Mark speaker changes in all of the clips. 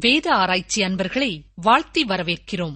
Speaker 1: வேத ஆராய்ச்சி அன்பர்களை வாழ்த்தி வரவேற்கிறோம்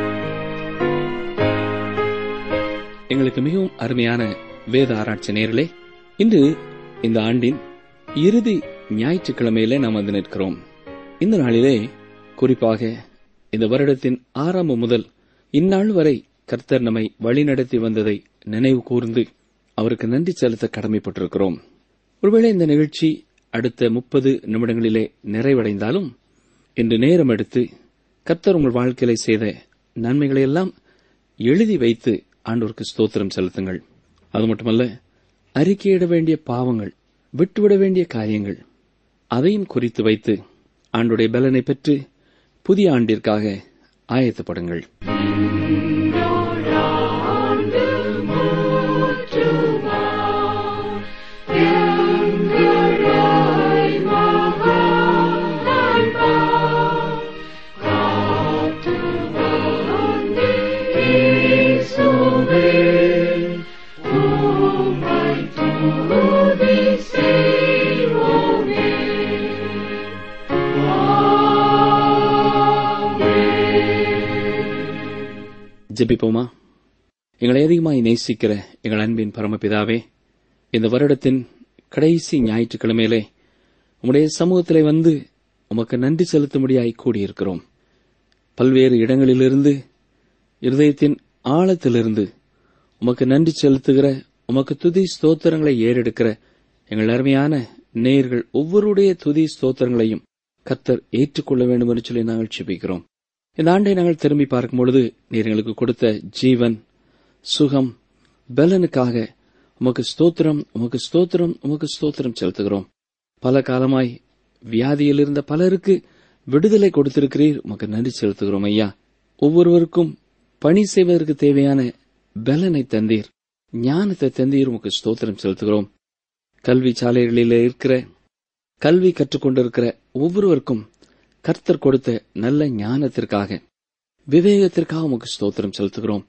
Speaker 2: எங்களுக்கு மிகவும் அருமையான வேத ஆராய்ச்சி நேர்களே இன்று இந்த ஆண்டின் இறுதி ஞாயிற்றுக்கிழமையிலே நாம் வந்து நிற்கிறோம் இந்த நாளிலே குறிப்பாக இந்த வருடத்தின் ஆரம்பம் முதல் இந்நாள் வரை கர்த்தர் நம்மை வழிநடத்தி வந்ததை நினைவு கூர்ந்து அவருக்கு நன்றி செலுத்த கடமைப்பட்டிருக்கிறோம் ஒருவேளை இந்த நிகழ்ச்சி அடுத்த முப்பது நிமிடங்களிலே நிறைவடைந்தாலும் இன்று நேரம் எடுத்து கர்த்தர் உங்கள் வாழ்க்கையில செய்த நன்மைகளை எல்லாம் எழுதி வைத்து ஆண்டோருக்கு ஸ்தோத்திரம் செலுத்துங்கள் அது மட்டுமல்ல அறிக்கையிட வேண்டிய பாவங்கள் விட்டுவிட வேண்டிய காரியங்கள் அதையும் குறித்து வைத்து ஆண்டுடைய பலனை பெற்று புதிய ஆண்டிற்காக ஆயத்தப்படுங்கள் ஜெபிப்போமா எங்களை அதிகமாய் நேசிக்கிற எங்கள் அன்பின் பரமபிதாவே இந்த வருடத்தின் கடைசி ஞாயிற்றுக்கிழமையிலே உம்முடைய சமூகத்திலே வந்து உமக்கு நன்றி செலுத்தும்படியாய் கூடியிருக்கிறோம் பல்வேறு இடங்களிலிருந்து இருதயத்தின் ஆழத்திலிருந்து உமக்கு நன்றி செலுத்துகிற உமக்கு துதி ஸ்தோத்திரங்களை ஏறெடுக்கிற எங்கள் அருமையான நேயர்கள் ஒவ்வொருடைய துதி ஸ்தோத்திரங்களையும் கத்தர் ஏற்றுக்கொள்ள வேண்டும் என்று சொல்லி நாங்கள் செபிக்கிறோம் இந்த ஆண்டை நாங்கள் திரும்பி பார்க்கும் பொழுது நீர் எங்களுக்கு கொடுத்த ஜீவன் சுகம் பலனுக்காக உமக்கு ஸ்தோத்திரம் உமக்கு ஸ்தோத்திரம் உமக்கு ஸ்தோத்திரம் செலுத்துகிறோம் பல காலமாய் வியாதியில் இருந்த பலருக்கு விடுதலை கொடுத்திருக்கிறீர் உமக்கு நன்றி செலுத்துகிறோம் ஐயா ஒவ்வொருவருக்கும் பணி செய்வதற்கு தேவையான பலனை தந்தீர் ஞானத்தை தந்தீர் உமக்கு ஸ்தோத்திரம் செலுத்துகிறோம் கல்வி சாலைகளிலே இருக்கிற கல்வி கற்றுக்கொண்டிருக்கிற ஒவ்வொருவருக்கும் கர்த்தர் கொடுத்த நல்ல ஞானத்திற்காக விவேகத்திற்காக உமக்கு ஸ்தோத்திரம் செலுத்துகிறோம்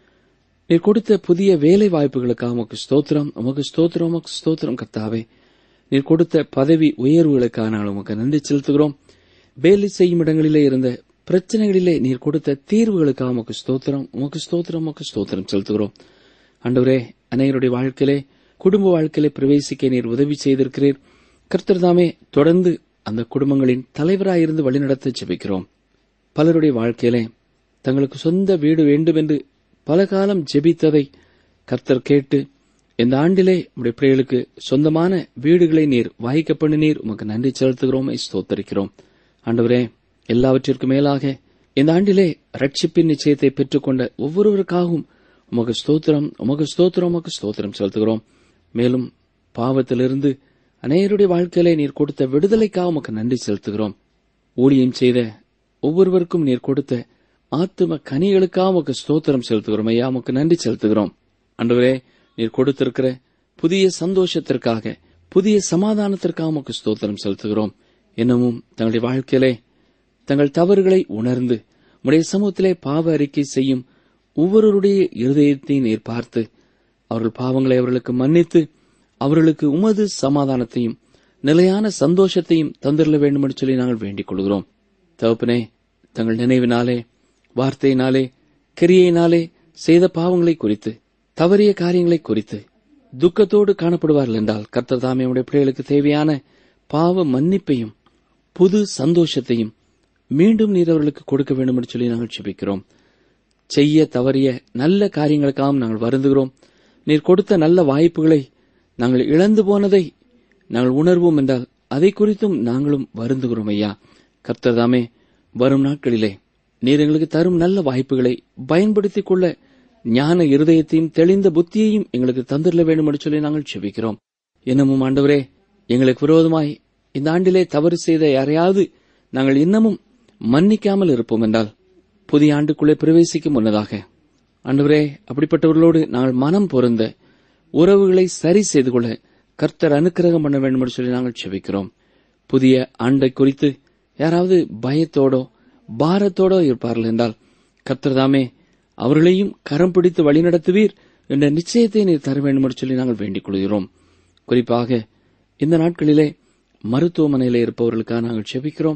Speaker 2: நீர் கொடுத்த புதிய வேலை வாய்ப்புகளுக்காக உமக்கு ஸ்தோத்திரம் உமக்கு ஸ்தோத்திரம் உமக்கு ஸ்தோத்திரம் கர்த்தாவே நீர் கொடுத்த பதவி உயர்வுகளுக்காக நாங்கள் உமக்கு நன்றி செலுத்துகிறோம் வேலை செய்யும் இடங்களிலே இருந்த பிரச்சனைகளிலே நீர் கொடுத்த தீர்வுகளுக்காக உமக்கு ஸ்தோத்திரம் உமக்கு ஸ்தோத்திரம் உமக்கு ஸ்தோத்திரம் செலுத்துகிறோம் அண்டவரே அனைவருடைய வாழ்க்கையிலே குடும்ப வாழ்க்கையிலே பிரவேசிக்க நீர் உதவி செய்திருக்கிறீர் கர்த்தர் தாமே தொடர்ந்து அந்த குடும்பங்களின் தலைவராயிருந்து வழிநடத்த ஜெபிக்கிறோம் பலருடைய வாழ்க்கையிலே தங்களுக்கு சொந்த வீடு வேண்டும் என்று பல காலம் ஜெபித்ததை கர்த்தர் கேட்டு இந்த ஆண்டிலே உடைய பிள்ளைகளுக்கு சொந்தமான வீடுகளை நீர் வாய்க்க பண்ணினீர் உமக்கு நன்றி செலுத்துகிறோம் ஸ்தோத்தரிக்கிறோம் ஆண்டவரே எல்லாவற்றிற்கும் மேலாக இந்த ஆண்டிலே ரட்சிப்பின் நிச்சயத்தை பெற்றுக்கொண்ட ஒவ்வொருவருக்காகவும் உமக்கு ஸ்தோத்திரம் உமக்கு ஸ்தோத்திரம் உமக்கு ஸ்தோத்திரம் செலுத்துகிறோம் மேலும் பாவத்திலிருந்து அநேகருடைய வாழ்க்கையிலே நீர் கொடுத்த விடுதலைக்காக உமக்கு நன்றி செலுத்துகிறோம் ஊழியம் செய்த ஒவ்வொருவருக்கும் நீர் கொடுத்த ஆத்தும கனிகளுக்காக உமக்கு ஸ்தோத்திரம் செலுத்துகிறோம் ஐயா உமக்கு நன்றி செலுத்துகிறோம் அன்றுவரே நீர் கொடுத்திருக்கிற புதிய சந்தோஷத்திற்காக புதிய சமாதானத்திற்காக உமக்கு ஸ்தோத்திரம் செலுத்துகிறோம் இன்னமும் தங்களுடைய வாழ்க்கையிலே தங்கள் தவறுகளை உணர்ந்து உடைய சமூகத்திலே பாவ அறிக்கை செய்யும் ஒவ்வொருவருடைய இருதயத்தை நீர் பார்த்து அவர்கள் பாவங்களை அவர்களுக்கு மன்னித்து அவர்களுக்கு உமது சமாதானத்தையும் நிலையான சந்தோஷத்தையும் தந்திரல வேண்டும் என்று சொல்லி நாங்கள் வேண்டிக் கொள்கிறோம் தகப்பனே தங்கள் நினைவினாலே வார்த்தையினாலே கிரியையினாலே செய்த பாவங்களை குறித்து தவறிய காரியங்களை குறித்து துக்கத்தோடு காணப்படுவார்கள் என்றால் கர்த்தர் தாமே உடைய பிள்ளைகளுக்கு தேவையான பாவ மன்னிப்பையும் புது சந்தோஷத்தையும் மீண்டும் நீர் அவர்களுக்கு கொடுக்க வேண்டும் என்று சொல்லி நாங்கள் செபிக்கிறோம் செய்ய தவறிய நல்ல காரியங்களுக்காகவும் நாங்கள் வருந்துகிறோம் நீர் கொடுத்த நல்ல வாய்ப்புகளை நாங்கள் இழந்து போனதை நாங்கள் உணர்வோம் என்றால் அதை குறித்தும் நாங்களும் வருந்துகிறோம் ஐயா கர்த்தர்தாமே வரும் நாட்களிலே நீர் எங்களுக்கு தரும் நல்ல வாய்ப்புகளை பயன்படுத்திக் கொள்ள ஞான இருதயத்தையும் தெளிந்த புத்தியையும் எங்களுக்கு தந்திரல வேண்டும் என்று சொல்லி நாங்கள் செபிக்கிறோம் இன்னமும் ஆண்டவரே எங்களுக்கு விரோதமாய் இந்த ஆண்டிலே தவறு செய்த யாரையாவது நாங்கள் இன்னமும் மன்னிக்காமல் இருப்போம் என்றால் புதிய ஆண்டுக்குள்ளே பிரவேசிக்கும் முன்னதாக ஆண்டவரே அப்படிப்பட்டவர்களோடு நாங்கள் மனம் பொருந்த உறவுகளை சரி செய்து கொள்ள கர்த்தர் அனுக்கிரகம் பண்ண வேண்டும் என்று சொல்லி நாங்கள் செபிக்கிறோம் புதிய ஆண்டை குறித்து யாராவது பயத்தோடோ பாரத்தோடோ இருப்பார்கள் என்றால் கர்த்தர் தாமே அவர்களையும் கரம் பிடித்து வழிநடத்துவீர் என்ற நிச்சயத்தை நீர் தர வேண்டும் என்று சொல்லி நாங்கள் வேண்டிக் கொள்கிறோம் குறிப்பாக இந்த நாட்களிலே மருத்துவமனையிலே இருப்பவர்களுக்காக நாங்கள் செபிக்கிறோம்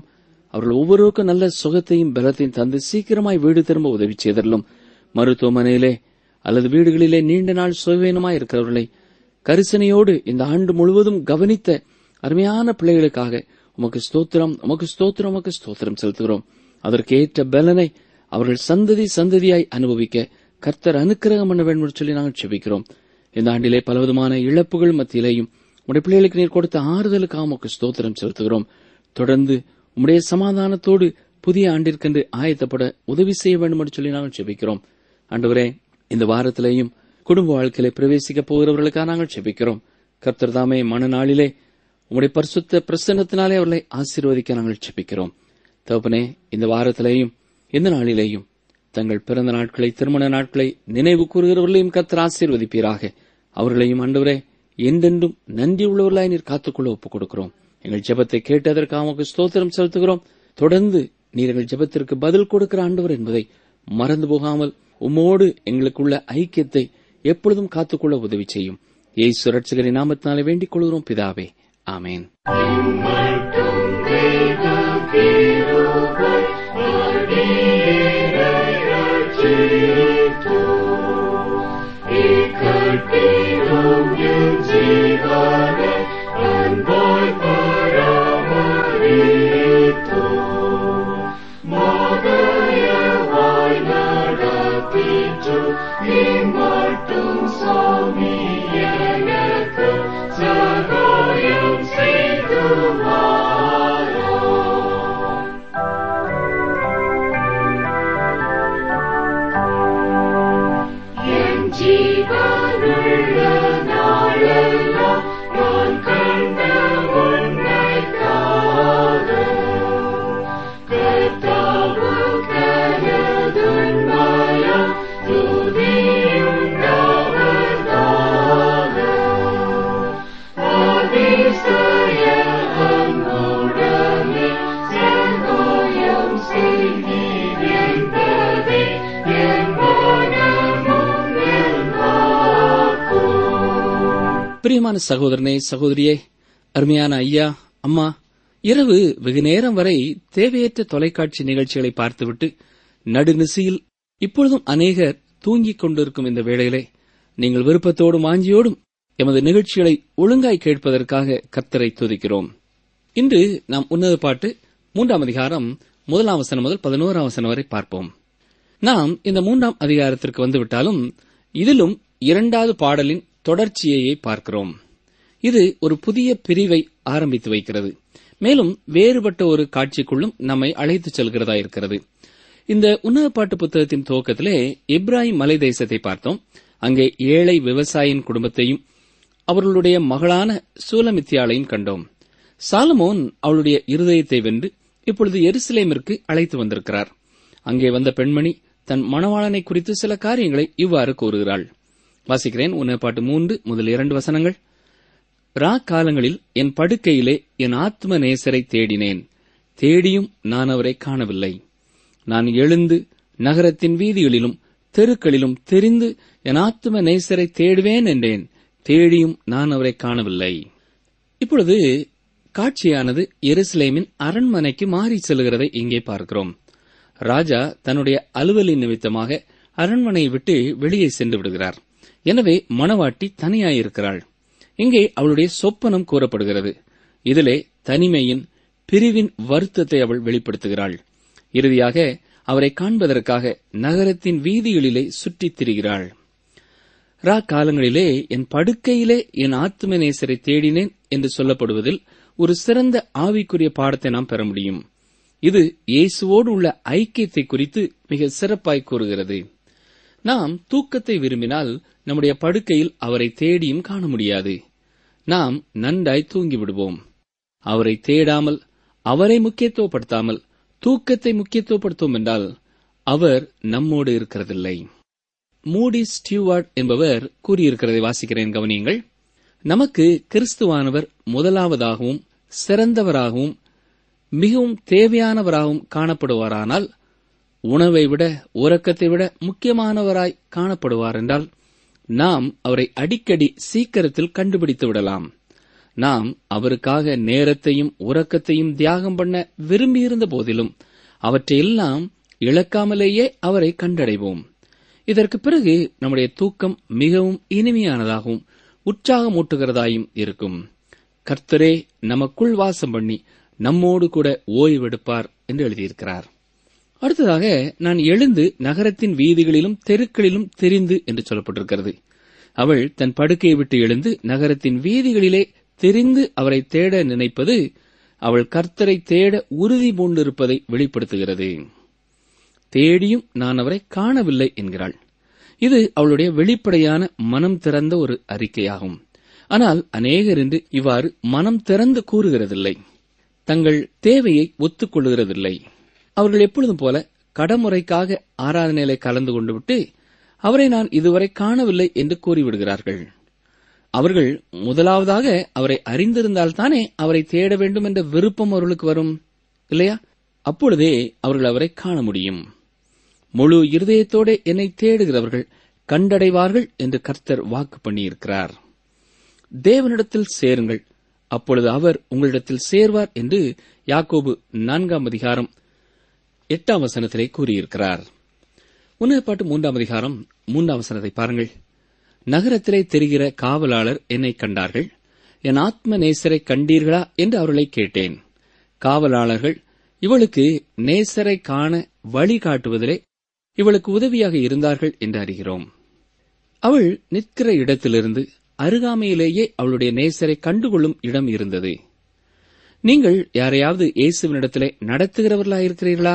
Speaker 2: அவர்கள் ஒவ்வொருவருக்கும் நல்ல சுகத்தையும் பலத்தையும் தந்து சீக்கிரமாய் வீடு திரும்ப உதவி செய்தரலும் மருத்துவமனையிலே அல்லது வீடுகளிலே நீண்ட நாள் சுகவீனமாய் இருக்கிறவர்களை கரிசனையோடு இந்த ஆண்டு முழுவதும் கவனித்த அருமையான பிள்ளைகளுக்காக உமக்கு ஸ்தோத்திரம் உமக்கு ஸ்தோத்திரம் உமக்கு ஸ்தோத்திரம் செலுத்துகிறோம் அதற்கு ஏற்ற பலனை அவர்கள் சந்ததி சந்ததியாய் அனுபவிக்க கர்த்தர் அனுக்கிரகம் பண்ண வேண்டும் என்று சொல்லி நாங்கள் செபிக்கிறோம் இந்த ஆண்டிலே பலவிதமான இழப்புகள் மத்தியிலேயும் உடைய பிள்ளைகளுக்கு நீர் கொடுத்த ஆறுதலுக்காக உமக்கு ஸ்தோத்திரம் செலுத்துகிறோம் தொடர்ந்து உம்முடைய சமாதானத்தோடு புதிய ஆண்டிற்கென்று ஆயத்தப்பட உதவி செய்ய வேண்டும் என்று சொல்லி நாங்கள் செபிக்கிறோம் ஆண்டவரே இந்த வாரத்திலேயும் குடும்ப வாழ்க்கையிலே பிரவேசிக்க போகிறவர்களுக்காக நாங்கள் செபிக்கிறோம் கர்த்தர் தாமே மனநாளிலே உம்முடைய பரிசுத்த பிரசன்னத்தினாலே அவர்களை ஆசீர்வதிக்க நாங்கள் செபிக்கிறோம் தகப்பனே இந்த வாரத்திலேயும் இந்த நாளிலேயும் தங்கள் பிறந்த நாட்களை திருமண நாட்களை நினைவு கூறுகிறவர்களையும் கர்த்தர் ஆசீர்வதிப்பீராக அவர்களையும் ஆண்டவரே என்றென்றும் நன்றி உள்ளவர்களாய் நீர் காத்துக்கொள்ள ஒப்புக் கொடுக்கிறோம் எங்கள் ஜெபத்தை கேட்டதற்காக உமக்கு ஸ்தோத்திரம் செலுத்துகிறோம் தொடர்ந்து நீர் எங்கள் ஜெபத்திற்கு பதில் கொடுக்கிற ஆண்டவர் என்பதை மறந்து போகாமல் உம்மோடு எங்களுக்குள்ள ஐக்கியத்தை எப்பொழுதும் காத்துக்கொள்ள உதவி செய்யும் ஏய் சுரட்சகரின் நாமத்தினாலே வேண்டிக் கொள்கிறோம் பிதாவே ஆமேன் பிரியமான சகோதரனே சகோதரியே அருமையான ஐயா அம்மா இரவு வெகு நேரம் வரை தேவையற்ற தொலைக்காட்சி நிகழ்ச்சிகளை பார்த்துவிட்டு நடுநிசையில் இப்பொழுதும் அநேகர் தூங்கிக் கொண்டிருக்கும் இந்த வேளையிலே நீங்கள் விருப்பத்தோடும் வாஞ்சியோடும் எமது நிகழ்ச்சிகளை ஒழுங்காய் கேட்பதற்காக கர்த்தரை துதிக்கிறோம் இன்று நாம் உன்னத பாட்டு மூன்றாம் அதிகாரம் முதலாம் வசனம் முதல் பதினோராம் வசனம் வரை பார்ப்போம் நாம் இந்த மூன்றாம் அதிகாரத்திற்கு வந்துவிட்டாலும் இதிலும் இரண்டாவது பாடலின் தொடர்ச்சியையே பார்க்கிறோம் இது ஒரு புதிய பிரிவை ஆரம்பித்து வைக்கிறது மேலும் வேறுபட்ட ஒரு காட்சிக்குள்ளும் நம்மை அழைத்துச் செல்கிறதா இருக்கிறது இந்த உன்னத பாட்டு புத்தகத்தின் துவக்கத்திலே இப்ராஹிம் மலை தேசத்தை பார்த்தோம் அங்கே ஏழை விவசாயியின் குடும்பத்தையும் அவர்களுடைய மகளான சூலமித்தியாளையும் கண்டோம் சாலமோன் அவளுடைய இருதயத்தை வென்று இப்பொழுது எருசலேமிற்கு அழைத்து வந்திருக்கிறார் அங்கே வந்த பெண்மணி தன் மணவாளனை குறித்து சில காரியங்களை இவ்வாறு கூறுகிறாள் வாசிக்கிறேன் உன்னை பாட்டு மூன்று முதல் இரண்டு வசனங்கள் ரா காலங்களில் என் படுக்கையிலே என் ஆத்ம நேசரை தேடினேன் தேடியும் நான் அவரை காணவில்லை நான் எழுந்து நகரத்தின் வீதிகளிலும் தெருக்களிலும் தெரிந்து என் ஆத்ம நேசரை தேடுவேன் என்றேன் தேடியும் நான் அவரை காணவில்லை இப்பொழுது காட்சியானது எருசலேமின் அரண்மனைக்கு மாறி செல்கிறதை இங்கே பார்க்கிறோம் ராஜா தன்னுடைய அலுவலின் நிமித்தமாக அரண்மனையை விட்டு வெளியே சென்று விடுகிறார் எனவே மணவாட்டி தனியாயிருக்கிறாள் இங்கே அவளுடைய சொப்பனம் கூறப்படுகிறது இதிலே தனிமையின் பிரிவின் வருத்தத்தை அவள் வெளிப்படுத்துகிறாள் இறுதியாக அவரை காண்பதற்காக நகரத்தின் வீதிகளிலே சுற்றித் திரிகிறாள் ரா காலங்களிலே என் படுக்கையிலே என் ஆத்தும நேசரை தேடினேன் என்று சொல்லப்படுவதில் ஒரு சிறந்த ஆவிக்குரிய பாடத்தை நாம் பெற முடியும் இது இயேசுவோடு உள்ள ஐக்கியத்தை குறித்து மிக சிறப்பாய் கூறுகிறது நாம் தூக்கத்தை விரும்பினால் நம்முடைய படுக்கையில் அவரை தேடியும் காண முடியாது நாம் நன்றாய் தூங்கிவிடுவோம் அவரை தேடாமல் அவரை முக்கியத்துவப்படுத்தாமல் தூக்கத்தை முக்கியத்துவப்படுத்துவோம் என்றால் அவர் நம்மோடு இருக்கிறதில்லை மூடி ஸ்டியூவார்ட் என்பவர் கூறியிருக்கிறதை வாசிக்கிறேன் கவனியுங்கள் நமக்கு கிறிஸ்துவானவர் முதலாவதாகவும் சிறந்தவராகவும் மிகவும் தேவையானவராகவும் காணப்படுவாரானால் உணவை விட உறக்கத்தை விட முக்கியமானவராய் காணப்படுவார் என்றால் நாம் அவரை அடிக்கடி சீக்கிரத்தில் கண்டுபிடித்து விடலாம் நாம் அவருக்காக நேரத்தையும் உறக்கத்தையும் தியாகம் பண்ண விரும்பியிருந்த போதிலும் அவற்றையெல்லாம் இழக்காமலேயே அவரை கண்டடைவோம் இதற்கு பிறகு நம்முடைய தூக்கம் மிகவும் இனிமையானதாகவும் உற்சாகமூட்டுகிறதாயும் இருக்கும் கர்த்தரே நமக்குள் வாசம் பண்ணி நம்மோடு கூட ஓய்வெடுப்பார் என்று எழுதியிருக்கிறார் அடுத்ததாக நான் எழுந்து நகரத்தின் வீதிகளிலும் தெருக்களிலும் தெரிந்து என்று சொல்லப்பட்டிருக்கிறது அவள் தன் படுக்கையை விட்டு எழுந்து நகரத்தின் வீதிகளிலே தெரிந்து அவரை தேட நினைப்பது அவள் கர்த்தரை தேட உறுதி பூண்டிருப்பதை வெளிப்படுத்துகிறது தேடியும் நான் அவரை காணவில்லை என்கிறாள் இது அவளுடைய வெளிப்படையான மனம் திறந்த ஒரு அறிக்கையாகும் ஆனால் அநேகர் இன்று இவ்வாறு மனம் திறந்து கூறுகிறதில்லை தங்கள் தேவையை ஒத்துக்கொள்கிறதில்லை அவர்கள் எப்பொழுதும் போல கடமுறைக்காக ஆராதனையிலே கலந்து கொண்டு விட்டு அவரை நான் இதுவரை காணவில்லை என்று கூறிவிடுகிறார்கள் அவர்கள் முதலாவதாக அவரை அறிந்திருந்தால்தானே அவரை தேட வேண்டும் என்ற விருப்பம் அவர்களுக்கு வரும் இல்லையா அப்பொழுதே அவர்கள் அவரை காண முடியும் முழு இருதயத்தோടെ என்னை தேடுகிறவர்கள் கண்டடைவார்கள் என்று கர்த்தர் வாக்கு பண்ணியிருக்கிறார் தேவனிடத்தில் சேருங்கள் அப்பொழுது அவர் உங்களிடத்தில் சேர்வார் என்று யாக்கோபு நான்காம் அதிகாரம் எட்டாம் வசனத்திலே கூறியிருக்கிறார் உன்னதப்பாட்டு மூன்றாம் அதிகாரம் மூன்றாம் வசனத்தை பாருங்கள் நகரத்திலே தெரிகிற காவலாளர் என்னை கண்டார்கள் என் ஆத்ம நேசரை கண்டீர்களா என்று அவர்களை கேட்டேன் காவலாளர்கள் இவளுக்கு நேசரை காண வழி காட்டுவதிலே இவளுக்கு உதவியாக இருந்தார்கள் என்று அறிகிறோம் அவள் நிற்கிற இடத்திலிருந்து அருகாமையிலேயே அவளுடைய நேசரை கண்டுகொள்ளும் இடம் இருந்தது நீங்கள் யாரையாவது இயேசுவினிடத்திலே நடத்துகிறவர்களாயிருக்கிறீர்களா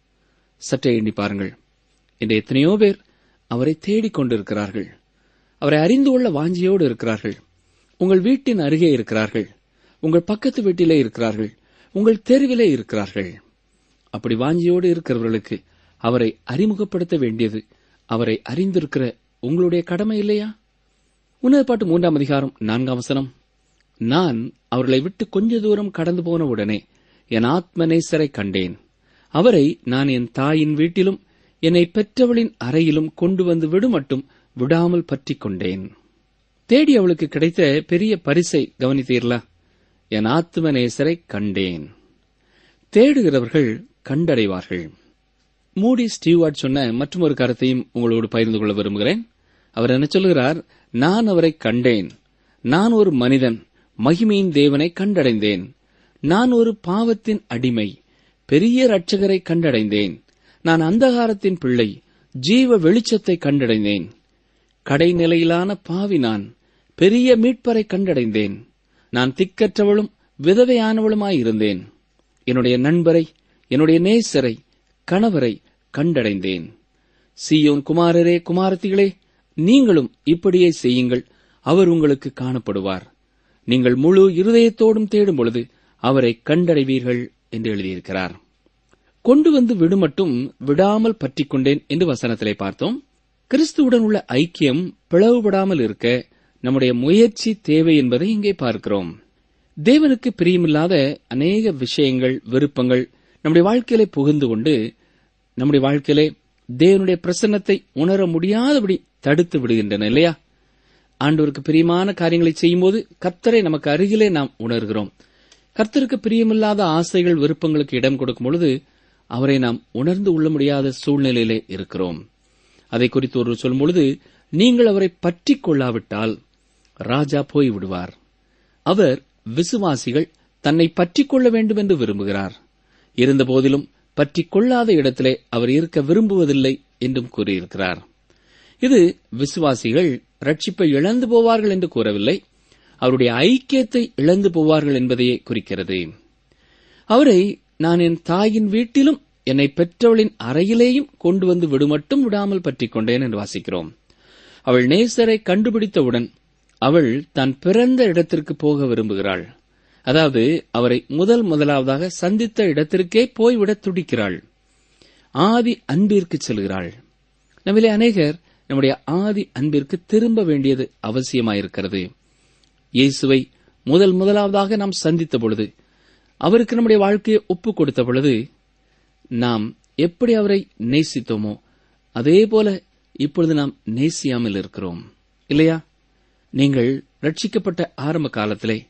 Speaker 2: சற்றே எண்ணி பாருங்கள் இன்று எத்தனையோ பேர் அவரை தேடிக் கொண்டிருக்கிறார்கள் அவரை அறிந்து கொள்ள வாஞ்சியோடு இருக்கிறார்கள் உங்கள் வீட்டின் அருகே இருக்கிறார்கள் உங்கள் பக்கத்து வீட்டிலே இருக்கிறார்கள் உங்கள் தெருவிலே இருக்கிறார்கள் அப்படி வாஞ்சியோடு இருக்கிறவர்களுக்கு அவரை அறிமுகப்படுத்த வேண்டியது அவரை அறிந்திருக்கிற உங்களுடைய கடமை இல்லையா உன்னதப்பாட்டு மூன்றாம் அதிகாரம் நான்காம் வசனம் நான் அவர்களை விட்டு கொஞ்ச தூரம் கடந்து போன உடனே என் ஆத்ம நேசரை கண்டேன் அவரை நான் என் தாயின் வீட்டிலும் என்னை பெற்றவளின் அறையிலும் கொண்டு வந்து விடுமட்டும் விடாமல் பற்றிக் கொண்டேன் தேடி அவளுக்கு கிடைத்த பெரிய பரிசை கவனித்தீர்களா என் ஆத்ம நேசரை கண்டேன் தேடுகிறவர்கள் கண்டடைவார்கள் மூடி ஸ்டீவார்ட் சொன்ன மற்றொரு கருத்தையும் உங்களோடு பகிர்ந்து கொள்ள விரும்புகிறேன் அவர் என்ன சொல்கிறார் நான் அவரை கண்டேன் நான் ஒரு மனிதன் மகிமையின் தேவனை கண்டடைந்தேன் நான் ஒரு பாவத்தின் அடிமை பெரிய இரட்சகரை கண்டடைந்தேன் நான் அந்தகாரத்தின் பிள்ளை ஜீவ வெளிச்சத்தை கண்டடைந்தேன் கடைநிலையிலான பாவி நான் பெரிய மீட்பரை கண்டடைந்தேன் நான் திக்கற்றவளும் விதவையானவளுமாயிருந்தேன் என்னுடைய நண்பரை என்னுடைய நேசரை கணவரை கண்டடைந்தேன் சீயோன் குமாரரே குமாரத்திகளே நீங்களும் இப்படியே செய்யுங்கள் அவர் உங்களுக்கு காணப்படுவார் நீங்கள் முழு இருதயத்தோடும் தேடும் பொழுது அவரை கண்டடைவீர்கள் என்று எழுதியிருக்கிறார் கொண்டு வந்து விடுமட்டும் விடாமல் பற்றிக் கொண்டேன் என்று வசனத்திலே பார்த்தோம் கிறிஸ்துவுடன் உள்ள ஐக்கியம் பிளவுபடாமல் இருக்க நம்முடைய முயற்சி தேவை என்பதை இங்கே பார்க்கிறோம் தேவனுக்கு பிரியமில்லாத அநேக விஷயங்கள் விருப்பங்கள் நம்முடைய வாழ்க்கையிலே புகுந்து கொண்டு நம்முடைய வாழ்க்கையிலே தேவனுடைய பிரசன்னத்தை உணர முடியாதபடி தடுத்து விடுகின்றன இல்லையா ஆண்டவருக்கு பிரியமான காரியங்களை செய்யும்போது கர்த்தரை நமக்கு அருகிலே நாம் உணர்கிறோம் கர்த்தருக்கு பிரியமில்லாத ஆசைகள் விருப்பங்களுக்கு இடம் கொடுக்கும் பொழுது அவரை நாம் உணர்ந்து கொள்ள முடியாத சூழ்நிலையிலே இருக்கிறோம் அதை குறித்து ஒரு சொல்லும் பொழுது நீங்கள் அவரை பற்றிக் கொள்ளாவிட்டால் ராஜா போய் விடுவார் அவர் விசுவாசிகள் தன்னை பற்றிக் கொள்ள வேண்டும் என்று விரும்புகிறார் இருந்தபோதிலும் பற்றிக் கொள்ளாத இடத்திலே அவர் இருக்க விரும்புவதில்லை என்றும் கூறியிருக்கிறார் இது விசுவாசிகள் ரட்சிப்பை இழந்து போவார்கள் என்று கூறவில்லை அவருடைய ஐக்கியத்தை இழந்து போவார்கள் என்பதையே குறிக்கிறது அவரை நான் என் தாயின் வீட்டிலும் என்னை பெற்றவளின் அறையிலேயும் கொண்டு வந்து விடுமட்டும் விடாமல் பற்றிக் கொண்டேன் என்று வாசிக்கிறோம் அவள் நேசரை கண்டுபிடித்தவுடன் அவள் தான் பிறந்த இடத்திற்கு போக விரும்புகிறாள் அதாவது அவரை முதல் முதலாவதாக சந்தித்த இடத்திற்கே போய்விட துடிக்கிறாள் ஆதி அன்பிற்கு செல்கிறாள் நம்மிலே அநேகர் நம்முடைய ஆதி அன்பிற்கு திரும்ப வேண்டியது அவசியமாயிருக்கிறது இயேசுவை முதல் முதலாவதாக நாம் சந்தித்த பொழுது அவருக்கு நம்முடைய வாழ்க்கையை ஒப்புக் கொடுத்த பொழுது நாம் எப்படி அவரை நேசித்தோமோ அதே போல இப்பொழுது நாம் நேசியாமல் இருக்கிறோம் இல்லையா நீங்கள் ரட்சிக்கப்பட்ட ஆரம்ப காலத்திலே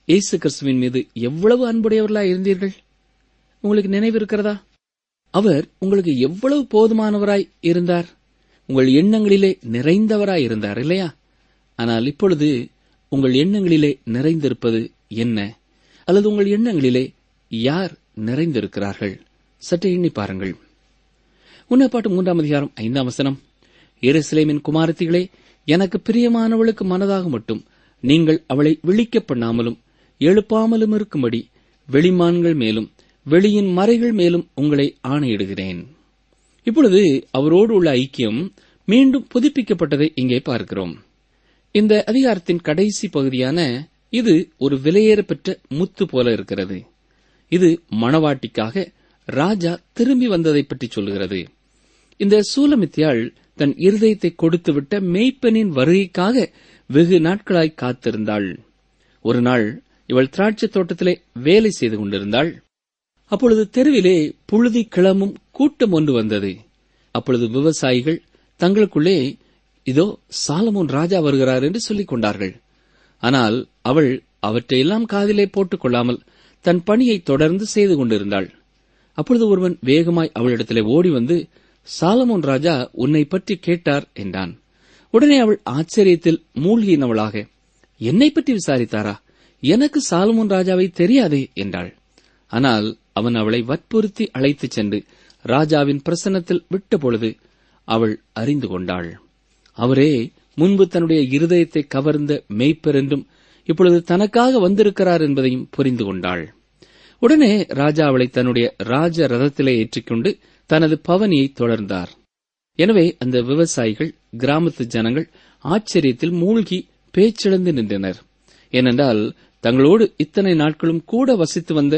Speaker 2: இயேசு கிறிஸ்துவின் மீது எவ்வளவு அன்புடையவர்களாய் இருந்தீர்கள் உங்களுக்கு நினைவு இருக்கிறதா அவர் உங்களுக்கு எவ்வளவு போதுமானவராய் இருந்தார் உங்கள் எண்ணங்களிலே நிறைந்தவராய் இருந்தார் இல்லையா ஆனால் இப்பொழுது உங்கள் எண்ணங்களிலே நிறைந்திருப்பது என்ன அல்லது உங்கள் எண்ணங்களிலே யார் நிறைந்திருக்கிறார்கள் சற்றே எண்ணி பாருங்கள் உன்னப்பாட்டு மூன்றாம் அதிகாரம் ஐந்தாம் வசனம் எருசலேமின் குமாரத்திகளே எனக்கு பிரியமானவளுக்கு மனதாக மட்டும் நீங்கள் அவளை விழிக்க பண்ணாமலும் எழுப்பாமலும் இருக்கும்படி வெளிமான்கள் மேலும் வெளியின் மறைகள் மேலும் உங்களை ஆணையிடுகிறேன் இப்பொழுது அவரோடு உள்ள ஐக்கியம் மீண்டும் புதுப்பிக்கப்பட்டதை இங்கே பார்க்கிறோம் இந்த அதிகாரத்தின் கடைசி பகுதியான இது ஒரு விலையேற பெற்ற முத்து போல இருக்கிறது இது மணவாட்டிக்காக ராஜா திரும்பி வந்ததை பற்றி சொல்கிறது இந்த சூலமித்தியாள் தன் இருதயத்தை கொடுத்துவிட்ட மேய்ப்பனின் வருகைக்காக வெகு நாட்களாய் காத்திருந்தாள் ஒரு நாள் இவள் திராட்சை தோட்டத்திலே வேலை செய்து கொண்டிருந்தாள் அப்பொழுது தெருவிலே புழுதி கிளம்பும் கூட்டம் ஒன்று வந்தது அப்பொழுது விவசாயிகள் தங்களுக்குள்ளே இதோ சாலமோன் ராஜா வருகிறார் என்று சொல்லிக் கொண்டார்கள் ஆனால் அவள் அவற்றையெல்லாம் காதிலே போட்டுக் கொள்ளாமல் தன் பணியை தொடர்ந்து செய்து கொண்டிருந்தாள் அப்பொழுது ஒருவன் வேகமாய் அவளிடத்திலே ஓடி வந்து சாலமோன் ராஜா உன்னை பற்றி கேட்டார் என்றான் உடனே அவள் ஆச்சரியத்தில் மூழ்கினவளாக என்னை பற்றி விசாரித்தாரா எனக்கு சாலமோன் ராஜாவை தெரியாதே என்றாள் ஆனால் அவன் அவளை வற்புறுத்தி அழைத்துச் சென்று ராஜாவின் பிரசன்னத்தில் விட்டபொழுது அவள் அறிந்து கொண்டாள் அவரே முன்பு தன்னுடைய இருதயத்தை கவர்ந்த மெய்ப்பர் என்றும் இப்பொழுது தனக்காக வந்திருக்கிறார் என்பதையும் புரிந்து கொண்டாள் உடனே ராஜா அவளை தன்னுடைய ராஜ ரதத்திலே ஏற்றிக்கொண்டு தனது பவனியை தொடர்ந்தார் எனவே அந்த விவசாயிகள் கிராமத்து ஜனங்கள் ஆச்சரியத்தில் மூழ்கி பேச்சிழந்து நின்றனர் ஏனென்றால் தங்களோடு இத்தனை நாட்களும் கூட வசித்து வந்த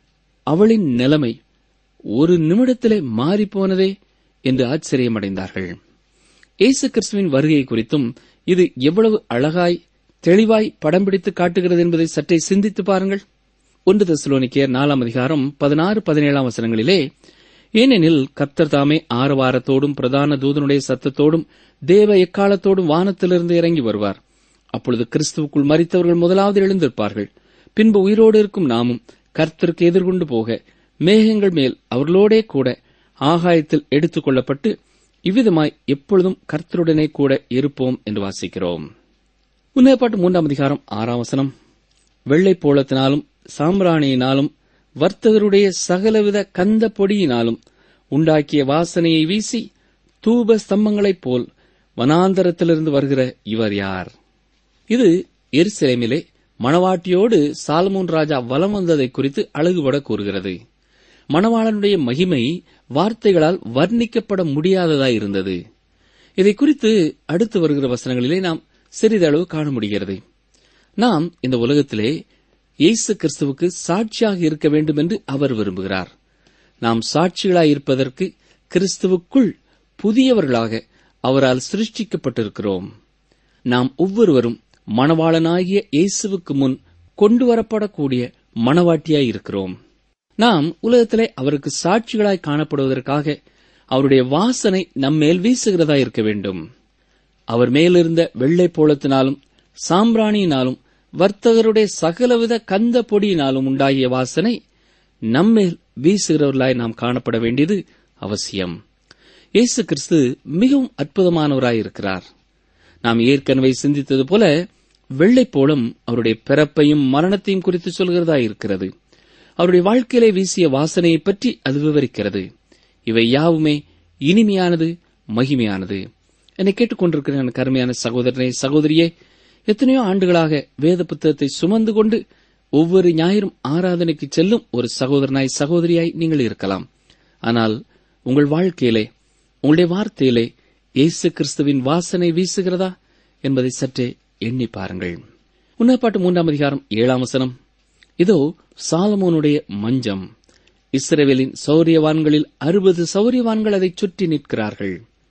Speaker 2: அவளின் நிலைமை ஒரு நிமிடத்திலே மாறிப்போனதே என்று ஆச்சரியமடைந்தார்கள் இயேசு கிறிஸ்துவின் வருகை குறித்தும் இது எவ்வளவு அழகாய் தெளிவாய் படம் பிடித்து காட்டுகிறது என்பதை சற்றே சிந்தித்து பாருங்கள் ஒன்று தெசலோனிக்கேயர் நாலாம் அதிகாரம் பதினாறு பதினேழாம் வசனங்களிலே ஏனெனில் கர்த்தர் தாமே ஆரவாரத்தோடும் பிரதான தூதனுடைய சத்தத்தோடும் தேவ எக்காலத்தோடும் வானத்திலிருந்து இறங்கி வருவார் அப்பொழுது கிறிஸ்துவுக்குள் மறித்தவர்கள் முதலாவது எழுந்திருப்பார்கள் பின்பு உயிரோடு இருக்கும் நாமும் கர்த்தருக்கு எதிர்கொண்டு போக மேகங்கள் மேல் அவர்களோடே கூட ஆகாயத்தில் எடுத்துக் கொள்ளப்பட்டு இவ்விதமாய் எப்பொழுதும் கர்த்தருடனே கூட இருப்போம் என்று வாசிக்கிறோம் முன்னேற்பாட்டு மூன்றாம் அதிகாரம் ஆறாம் வசனம் வெள்ளை போலத்தினாலும் சாம்பிராணியினாலும் வர்த்தகருடைய சகலவித கந்த பொடியினாலும் உண்டாக்கிய வாசனையை வீசி தூப ஸ்தம்பங்களைப் போல் வனாந்தரத்திலிருந்து வருகிற இவர் யார் இது எருசலேமிலே மணவாட்டியோடு சாலமோன் ராஜா வலம் வந்ததை குறித்து அழகுபட கூறுகிறது மணவாளனுடைய மகிமை வார்த்தைகளால் வர்ணிக்கப்பட முடியாததாய் இருந்தது இதை குறித்து அடுத்து வருகிற வசனங்களிலே நாம் சிறிதளவு காண முடிகிறது நாம் இந்த உலகத்திலே இயேசு கிறிஸ்துவுக்கு சாட்சியாக இருக்க வேண்டும் என்று அவர் விரும்புகிறார் நாம் சாட்சிகளாய் இருப்பதற்கு கிறிஸ்துவுக்குள் புதியவர்களாக அவரால் சிருஷ்டிக்கப்பட்டிருக்கிறோம் நாம் ஒவ்வொருவரும் மணவாளனாகிய இயேசுவுக்கு முன் கொண்டு வரப்படக்கூடிய மணவாட்டியாய் இருக்கிறோம் நாம் உலகத்திலே அவருக்கு சாட்சிகளாய் காணப்படுவதற்காக அவருடைய வாசனை நம்மேல் வீசுகிறதா இருக்க வேண்டும் அவர் மேலிருந்த வெள்ளை போலத்தினாலும் சாம்பிராணியினாலும் வர்த்தகருடைய சகலவித கந்த பொடியினாலும் உண்டாகிய வாசனை நம்மேல் வீசுகிறவர்களாய் நாம் காணப்பட வேண்டியது அவசியம் இயேசு கிறிஸ்து மிகவும் அற்புதமானவராயிருக்கிறார் நாம் ஏற்கனவே சிந்தித்தது போல வெள்ளைப்போளம் அவருடைய பிறப்பையும் மரணத்தையும் குறித்து சொல்கிறதா இருக்கிறது அவருடைய வாழ்க்கையிலே வீசிய வாசனையை பற்றி அது விவரிக்கிறது இவை யாவுமே இனிமையானது மகிமையானது என்னை கேட்டுக்கொண்டிருக்கிற எனக்கு அருமையான சகோதரனே சகோதரியே எத்தனையோ ஆண்டுகளாக வேத புத்தகத்தை சுமந்து கொண்டு ஒவ்வொரு ஞாயிறும் ஆராதனைக்கு செல்லும் ஒரு சகோதரனாய் சகோதரியாய் நீங்கள் இருக்கலாம் ஆனால் உங்கள் வாழ்க்கையிலே உங்களுடைய வார்த்தையிலே இயேசு கிறிஸ்துவின் வாசனை வீசுகிறதா என்பதை சற்றே எண்ணி பாருங்கள் உன்னப்பாட்டு மூன்றாம் அதிகாரம் ஏழாம் வசனம் இதோ சாலமோனுடைய மஞ்சம் இஸ்ரேவேலின் சௌரியவான்களில் அறுபது சௌரியவான்கள் அதைச் சுற்றி நிற்கிறார்கள்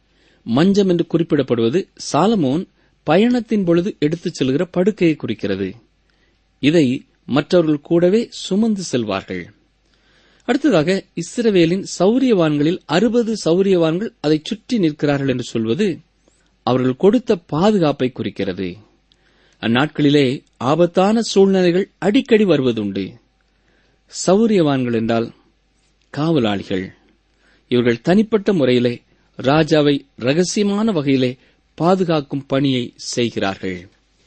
Speaker 2: மஞ்சம் என்று குறிப்பிடப்படுவது சாலமோன் பயணத்தின் பொழுது எடுத்துச் செல்கிற படுக்கையை குறிக்கிறது இதை மற்றவர்கள் கூடவே சுமந்து செல்வார்கள் அடுத்ததாக இஸ்ரவேலின் சௌரியவான்களில் அறுபது சௌரியவான்கள் அதைச் சுற்றி நிற்கிறார்கள் என்று சொல்வது அவர்கள் கொடுத்த பாதுகாப்பை குறிக்கிறது அந்நாட்களிலே ஆபத்தான சூழ்நிலைகள் அடிக்கடி வருவதுண்டு சௌரியவான்கள் என்றால் காவலாளிகள் இவர்கள் தனிப்பட்ட முறையிலே ராஜாவை ரகசியமான வகையிலே பாதுகாக்கும் பணியை செய்கிறார்கள்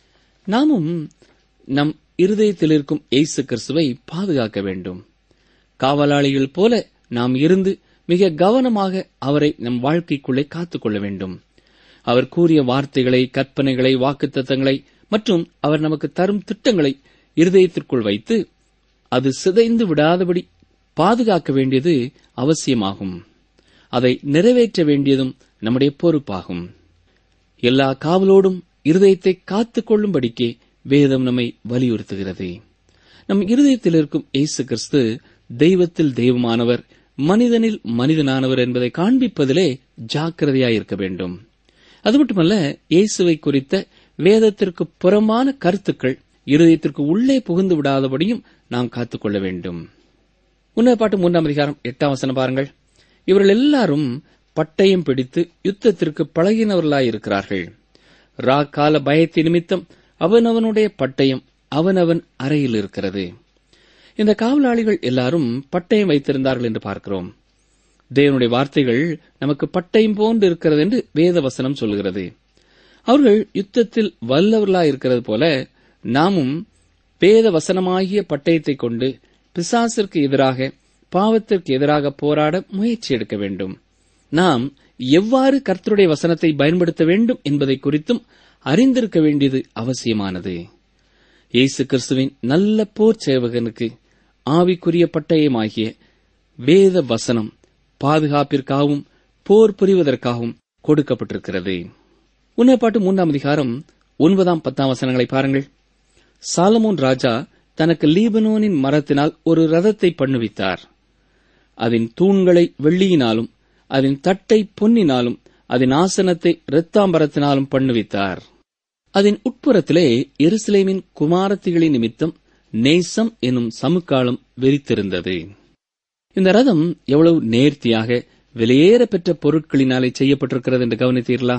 Speaker 2: நாமும் நம் இருதயத்தில் இருக்கும் இயேசு கிறிஸ்துவை பாதுகாக்க வேண்டும் காவலாளிகள் போல நாம் இருந்து மிக கவனமாக அவரை நம் வாழ்க்கைக்குள்ளே காத்துக்கொள்ள வேண்டும் அவர் கூறிய வார்த்தைகளை கற்பனைகளை வாக்குத்தத்தங்களை மற்றும் அவர் நமக்கு தரும் திட்டங்களை இருதயத்திற்குள் வைத்து அது சிதைந்து விடாதபடி பாதுகாக்க வேண்டியது அவசியமாகும் அதை நிறைவேற்ற வேண்டியதும் நம்முடைய பொறுப்பாகும் எல்லா காவலோடும் இருதயத்தை காத்துக் கொள்ளும்படிக்கே வேதம் நம்மை வலியுறுத்துகிறது நம் இருதயத்தில் இருக்கும் இயேசு கிறிஸ்து தெய்வத்தில் தெய்வமானவர் மனிதனில் மனிதனானவர் என்பதை காண்பிப்பதிலே ஜாக்கிரதையாயிருக்க வேண்டும் அது மட்டுமல்ல இயேசுவை குறித்த வேதத்திற்கு புறமான கருத்துக்கள் இருதயத்திற்கு உள்ளே புகுந்து விடாதபடியும் நாம் காத்துக்கொள்ள வேண்டும் உன்னத பாட்டு மூன்றாம் அதிகாரம் எட்டாம் வசனம் பாருங்கள் இவர்கள் எல்லாரும் பட்டயம் பிடித்து யுத்தத்திற்கு பழகினவர்களாயிருக்கிறார்கள் ரா கால பயத்தின் நிமித்தம் அவனவனுடைய பட்டயம் அவனவன் அறையில் இருக்கிறது இந்த காவலாளிகள் எல்லாரும் பட்டயம் வைத்திருந்தார்கள் என்று பார்க்கிறோம் தேவனுடைய வார்த்தைகள் நமக்கு பட்டயம் போன்று இருக்கிறது என்று வேத வசனம் சொல்கிறது அவர்கள் யுத்தத்தில் வல்லவர்களாயிருக்கிறது போல நாமும் வேத வசனமாகிய பட்டயத்தை கொண்டு பிசாசிற்கு எதிராக பாவத்திற்கு எதிராக போராட முயற்சி எடுக்க வேண்டும் நாம் எவ்வாறு கர்த்தருடைய வசனத்தை பயன்படுத்த வேண்டும் என்பதை குறித்தும் அறிந்திருக்க வேண்டியது அவசியமானது இயேசு கிறிஸ்துவின் நல்ல போர் சேவகனுக்கு ஆவிக்குரிய பட்டயமாகிய வேத வசனம் பாதுகாப்பிற்காகவும் போர் புரிவதற்காகவும் கொடுக்கப்பட்டிருக்கிறது உன்னப்பாட்டு மூன்றாம் அதிகாரம் ஒன்பதாம் பத்தாம் வசனங்களை பாருங்கள் சாலமோன் ராஜா தனக்கு லீபனோனின் மரத்தினால் ஒரு ரதத்தை பண்ணுவித்தார் அதன் தூண்களை வெள்ளியினாலும் அதன் தட்டை பொன்னினாலும் அதன் ஆசனத்தை இரத்தாம்பரத்தினாலும் பண்ணுவித்தார் அதன் உட்புறத்திலே எருசலேமின் குமாரத்திகளின் நிமித்தம் நேசம் எனும் சமுக்காலம் வெறித்திருந்தது இந்த ரதம் எவ்வளவு நேர்த்தியாக விலையேற பெற்ற பொருட்களினாலே செய்யப்பட்டிருக்கிறது என்று கவனித்தீர்களா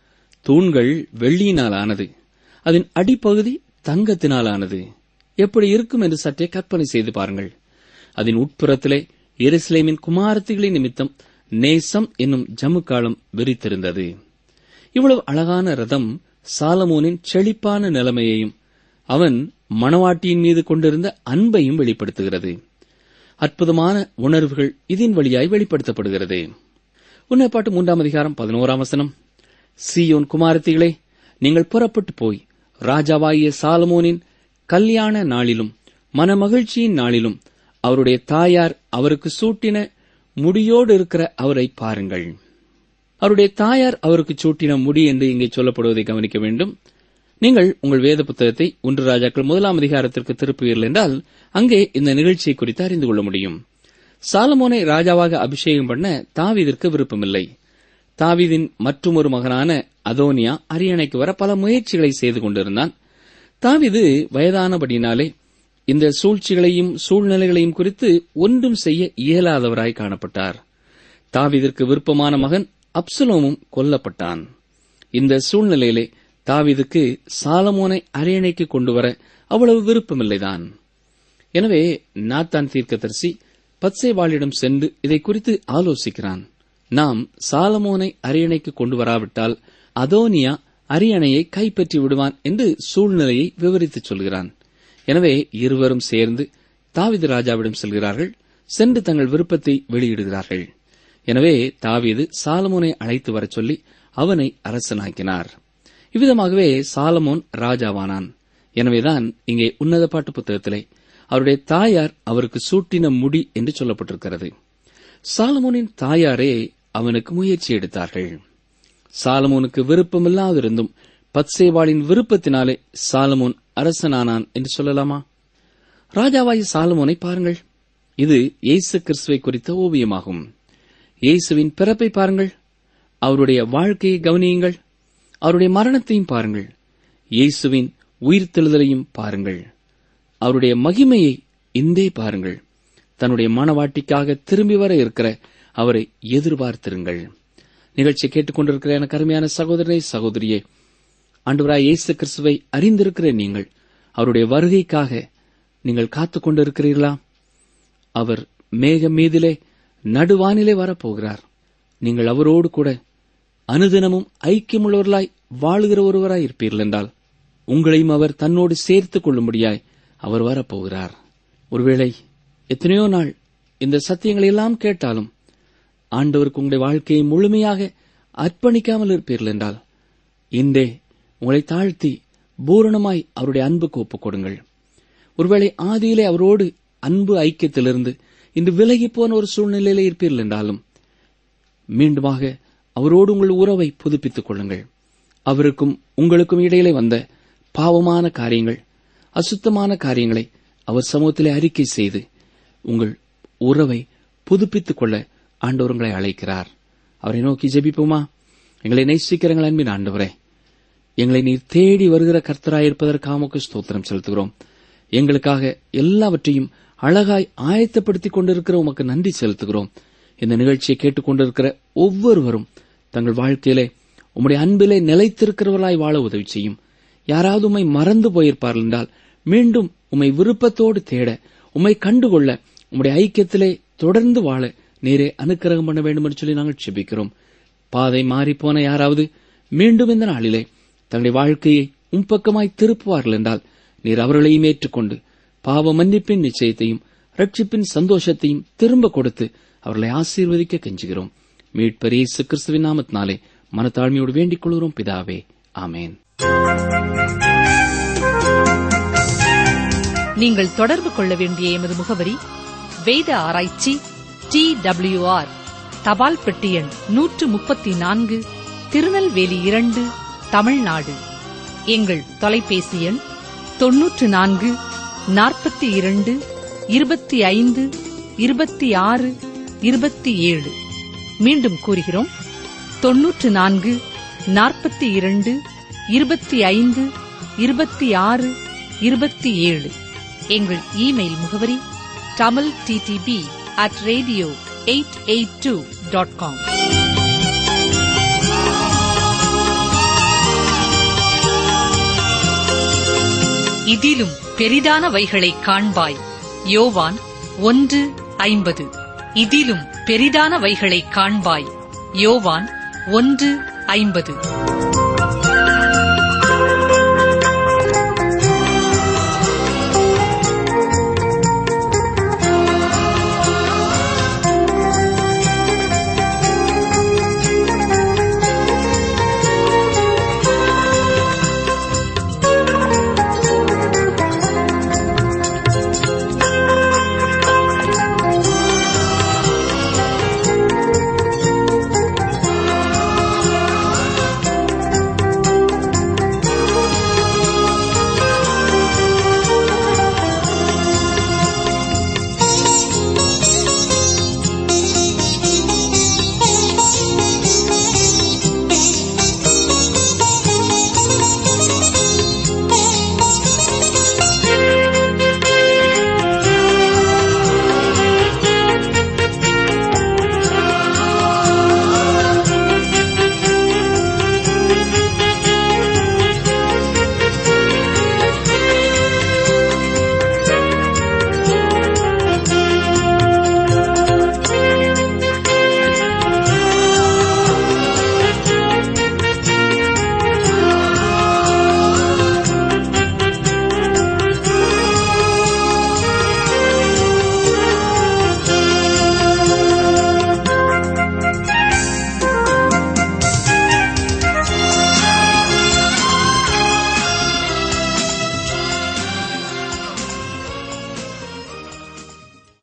Speaker 2: தூண்கள் வெள்ளியினால் ஆனது அதன் அடிப்பகுதி தங்கத்தினால் ஆனது எப்படி இருக்கும் என்று சற்றே கற்பனை செய்து பாருங்கள் அதன் உட்புறத்திலே எருசலேமின் குமாரத்திகளின் நிமித்தம் நேசம் என்னும் ஜமுக்காலம் விரித்திருந்தது இவ்வளவு அழகான ரதம் சாலமோனின் செழிப்பான நிலைமையையும் அவன் மணவாட்டியின் மீது கொண்டிருந்த அன்பையும் வெளிப்படுத்துகிறது அற்புதமான உணர்வுகள் இதன் வழியாய் வெளிப்படுத்தப்படுகிறது உன்னப்பாட்டு மூன்றாம் அதிகாரம் பதினோராம் வசனம் சீயோன் குமாரத்திகளே நீங்கள் புறப்பட்டு போய் ராஜாவாகிய சாலமோனின் கல்யாண நாளிலும் மனமகிழ்ச்சியின் நாளிலும் அவருடைய தாயார் அவருக்கு சூட்டின முடியோடு இருக்கிற அவரை பாருங்கள் அவருடைய தாயார் அவருக்கு சூட்டின முடி என்று இங்கே சொல்லப்படுவதை கவனிக்க வேண்டும் நீங்கள் உங்கள் வேத புத்தகத்தை ஒன்று ராஜாக்கள் முதலாம் அதிகாரத்திற்கு திருப்புவீர்கள் என்றால் அங்கே இந்த நிகழ்ச்சியை குறித்து அறிந்து கொள்ள முடியும் சாலமோனை ராஜாவாக அபிஷேகம் பண்ண தாவீதிற்கு விருப்பமில்லை தாவீதின் மற்றொரு மகனான அதோனியா அரியணைக்கு வர பல முயற்சிகளை செய்து கொண்டிருந்தான் தாவீது வயதானபடினாலே இந்த சூழ்ச்சிகளையும் சூழ்நிலைகளையும் குறித்து ஒன்றும் செய்ய இயலாதவராய் காணப்பட்டார் தாவீதிற்கு விருப்பமான மகன் அப்சலோமும் கொல்லப்பட்டான் இந்த சூழ்நிலையிலே தாவீதுக்கு சாலமோனை அரியணைக்கு கொண்டு வர அவ்வளவு விருப்பமில்லைதான் எனவே நாத்தான் தீர்க்கதரிசி பத்சேவாளிடம் சென்று இதை குறித்து ஆலோசிக்கிறான் நாம் சாலமோனை அரியணைக்கு கொண்டு வராவிட்டால் அதோனியா அரியணையை கைப்பற்றி விடுவான் என்று சூழ்நிலையை விவரித்துச் சொல்கிறான் எனவே இருவரும் சேர்ந்து தாவீது ராஜாவிடம் செல்கிறார்கள் சென்று தங்கள் விருப்பத்தை வெளியிடுகிறார்கள் எனவே தாவீது சாலமோனை அழைத்து வரச் சொல்லி அவனை அரசனாக்கினார் இவ்விதமாகவே சாலமோன் ராஜாவானான் எனவேதான் இங்கே உன்னத பாட்டு புத்தகத்திலே அவருடைய தாயார் அவருக்கு சூட்டின முடி என்று சொல்லப்பட்டிருக்கிறது சாலமோனின் தாயாரே அவனுக்கு முயற்சி எடுத்தார்கள் சாலமோனுக்கு விருப்பமில்லாதிருந்தும் பத்சேவாளின் விருப்பத்தினாலே சாலமோன் அரசனானான் என்று சொல்லலாமா ராஜாவாய் சாலமோனை பாருங்கள் இது இயேசு கிறிஸ்துவை குறித்த ஓவியமாகும் இயேசுவின் பிறப்பை பாருங்கள் அவருடைய வாழ்க்கையை கவனியுங்கள் அவருடைய மரணத்தையும் பாருங்கள் இயேசுவின் உயிர்த்தெழுதலையும் பாருங்கள் அவருடைய மகிமையை இந்தே பாருங்கள் தன்னுடைய மனவாட்டிக்காக திரும்பி வர இருக்கிற அவரை எதிர்பார்த்திருங்கள் நிகழ்ச்சியை கேட்டுக்கொண்டிருக்கிற எனக்கு அருமையான சகோதரனை சகோதரியே ஆண்டவராய் இயேசு கிறிஸ்துவை அறிந்திருக்கிற நீங்கள் அவருடைய வருகைக்காக நீங்கள் காத்துக் கொண்டிருக்கிறீர்களா அவர் மேகம் மீதிலே நடுவானிலே வரப்போகிறார் நீங்கள் அவரோடு கூட அனுதினமும் ஐக்கியமுள்ளவர்களாய் வாழுகிற ஒருவராய் இருப்பீர்கள் என்றால் உங்களையும் அவர் தன்னோடு சேர்த்துக் கொள்ளும்படியாய் அவர் வரப்போகிறார் ஒருவேளை எத்தனையோ நாள் இந்த சத்தியங்களை எல்லாம் கேட்டாலும் ஆண்டவருக்கு உங்களுடைய வாழ்க்கையை முழுமையாக அர்ப்பணிக்காமல் இருப்பீர்கள் என்றால் இன்றே உங்களை தாழ்த்தி பூரணமாய் அவருடைய அன்புக்கு ஒப்புக் கொடுங்கள் ஒருவேளை ஆதியிலே அவரோடு அன்பு ஐக்கியத்திலிருந்து இன்று விலகி போன ஒரு சூழ்நிலையிலே இருப்பீர்கள் என்றாலும் மீண்டுமாக அவரோடு உங்கள் உறவை புதுப்பித்துக் கொள்ளுங்கள் அவருக்கும் உங்களுக்கும் இடையிலே வந்த பாவமான காரியங்கள் அசுத்தமான காரியங்களை அவர் சமூகத்திலே அறிக்கை செய்து உங்கள் உறவை புதுப்பித்துக் கொள்ள ஆண்டவர் உங்களை அழைக்கிறார் அவரை நோக்கி ஜெபிப்போமா எங்களை நேசிக்கிறங்கள் அன்பின் ஆண்டவரே எங்களை நீர் தேடி வருகிற கர்த்தராயிருப்பதற்காக உமக்கு ஸ்தோத்திரம் செலுத்துகிறோம் எங்களுக்காக எல்லாவற்றையும் அழகாய் ஆயத்தப்படுத்திக் கொண்டிருக்கிற உமக்கு நன்றி செலுத்துகிறோம் இந்த நிகழ்ச்சியை கேட்டுக்கொண்டிருக்கிற ஒவ்வொருவரும் தங்கள் வாழ்க்கையிலே உம்முடைய அன்பிலே நிலைத்திருக்கிறவர்களாய் வாழ உதவி செய்யும் யாராவது உம்மை மறந்து போயிருப்பார்கள் என்றால் மீண்டும் உம்மை விருப்பத்தோடு தேட உம்மை கண்டுகொள்ள உம்முடைய ஐக்கியத்திலே தொடர்ந்து வாழ நீரே அனுக்கிரகம் பண்ண வேண்டும் என்று சொல்லி நாங்கள் செபிக்கிறோம் பாதை மாறிப்போன யாராவது மீண்டும் இந்த நாளிலே தங்களுடைய வாழ்க்கையை உம் பக்கமாய் திருப்புவார்கள் என்றால் நீர் அவர்களையும் ஏற்றுக்கொண்டு பாவ மன்னிப்பின் நிச்சயத்தையும் ரட்சிப்பின் சந்தோஷத்தையும் திரும்ப கொடுத்து அவர்களை ஆசீர்வதிக்க கெஞ்சுகிறோம் மீட்பர் இயேசு கிறிஸ்துவின் நாமத்தினாலே மனத்தாழ்மையோடு வேண்டிக் கொள்கிறோம் பிதாவே ஆமேன்
Speaker 1: நீங்கள் தொடர்பு கொள்ள வேண்டிய எமது முகவரி வேத ஆராய்ச்சி டி ஆர் தபால் பெட்டி எண் நூற்று முப்பத்தி நான்கு திருநெல்வேலி இரண்டு தமிழ்நாடு எங்கள் தொலைபேசி எண் தொன்னூற்று நான்கு நாற்பத்தி இரண்டு இருபத்தி ஐந்து இருபத்தி ஆறு இருபத்தி ஏழு மீண்டும் கூறுகிறோம் தொன்னூற்று நான்கு நாற்பத்தி இரண்டு இருபத்தி ஐந்து இருபத்தி ஆறு இருபத்தி ஏழு எங்கள் இமெயில் முகவரி Tamil DTP at radio eight eight two dot com இதிலும் பெரிதானவைகளை காண்பாய் யோவான் ஒன்று ஐம்பது இதிலும் பெரிதானவைகளை காண்பாய் யோவான் ஒன்று ஐம்பது